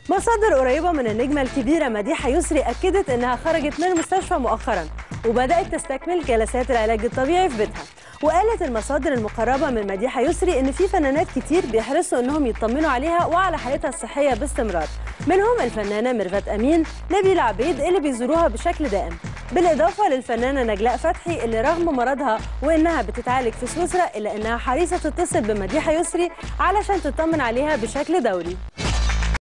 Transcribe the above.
مصادر قريبة من النجمة الكبيرة مديحة يسري أكدت إنها خرجت من المستشفى مؤخرا وبدأت تستكمل جلسات العلاج الطبيعي في بيتها وقالت المصادر المقربة من مديحة يسري إن في فنانات كتير بيحرصوا إنهم يطمنوا عليها وعلى حالتها الصحية باستمرار منهم الفنانة ميرفت أمين نبيل عبيد اللي بيزوروها بشكل دائم بالإضافة للفنانة نجلاء فتحي اللي رغم مرضها وإنها بتتعالج في سويسرا إلا إنها حريصة تتصل بمديحة يسري علشان تطمن عليها بشكل دوري